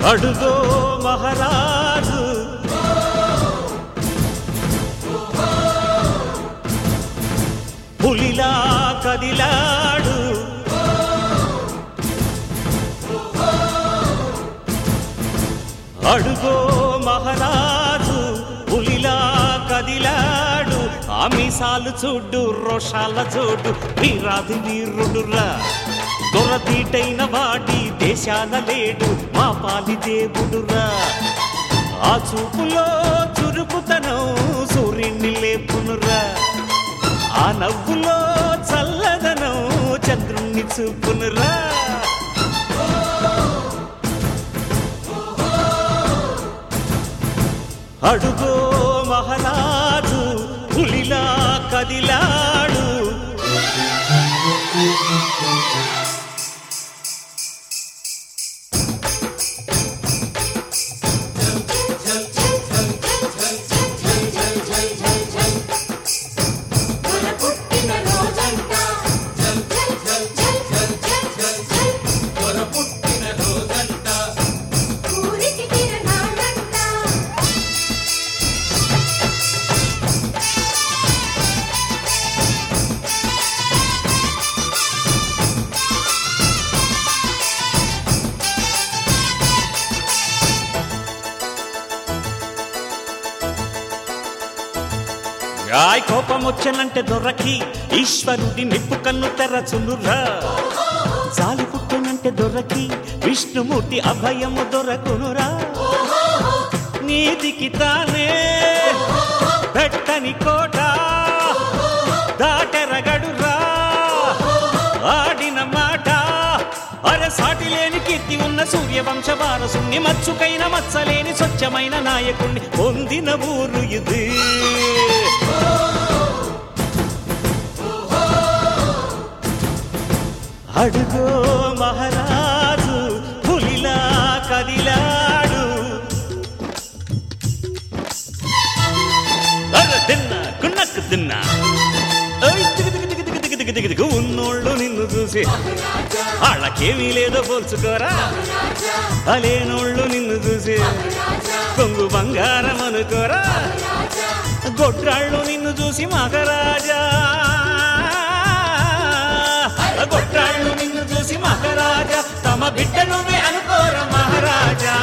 అడుగో మహారాజు పులిలా కదిలాడు అడుగో మహారాజు పులిలా కదిలాడు ఆమిసాలు చూడు రోషాల చూడు వీరాది వీరుడురా దొరతీటైన వాడి దేశాల లేడు మా పాలి దేవుడురా ఆ చూపులో చురుకుతనం సూర్యుని లేపునురా ఆ నవ్వులో చల్లదనం చంద్రుణ్ణి చూపునురా అడుగో మహారాజు పులిలా కదిలాడు మన పుట్టిన రోజంట జల్ జల్ జల్ జల్ జల్ జల్ జల్ జల్ ఊరికి తిరణాలంట రాయ్ కోపం వచ్చనంటే దొరకి ఈశ్వరుడి నిప్పు కన్ను తెరచునురా జాలి పుట్టునంటే దొరకి విష్ణుమూర్తి అభయము దొరకునురా నీతికి తానే పెట్టని కోట దాటెరగడురా ఆడిన మాట అరే సాటి లేని కీర్తి ఉన్న సూర్యవంశ వారసుని మచ్చుకైన మచ్చలేని స్వచ్ఛమైన నాయకుణ్ణి పొందిన ఊరు ఇది అడుగో మహారాజు పులిలా కదిలాడు అర తిన్నా కున్నక్కు తిన్నా ఓయ్ దిగు దిగు దిగు దిగు దిగు దిగు దిగు దిగు ఉన్నోళ్ళు నిన్ను చూసి వాళ్ళకేమీ లేదో పోల్చుకోరా అలేనోళ్ళు నిన్ను చూసి కొంగు బంగారం అనుకోరా గొడ్రాళ్ళు నిన్ను చూసి మహారాజా గొడ్రాళ్ళు నిన్ను చూసి మహారాజా తమ బిడ్డ నువ్వే అనుకోరా మహారాజా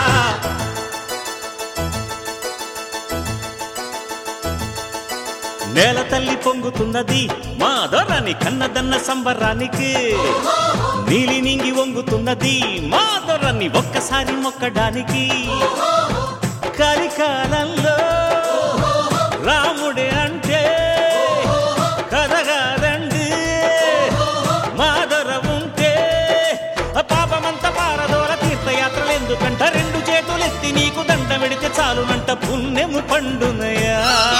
నేల తల్లి పొంగుతున్నది మా దొరని కన్నదన్న సంబరానికి నీలి నింగి వంగుతున్నది మా దొరని ఒక్కసారి మొక్కడానికి కలికాలంలో రాముడే అంటే కదగాదండి మాదర ఉంటే పాపమంత పారదోల తీర్థయాత్రలు ఎందుకంట రెండు చేతులెత్తి నీకు దండ పెడితే చాలునంట పుణ్యము పండునయా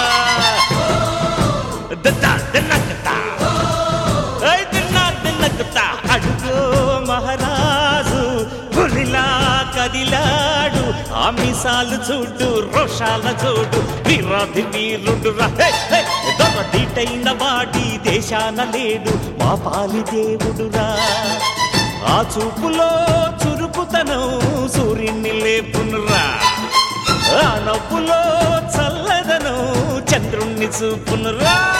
దద్దా దిన్నకతా. ఏయ్ దిన్నా దిన్నకతా. అడుగో మహారాజు పులిలా కదిలాడు ఆమిసాలు చూడు రోషాల చూడు వీరాది వీరుడు దొరదీటైన వాడి దేశాన లేడు మా పాలి దేవుడురా ఆ చూపులో చురుకుతనం సూర్యుని లేపునురా ఆ నవ్వులో చల్లదనం చంద్రుణ్ణి చూపునురా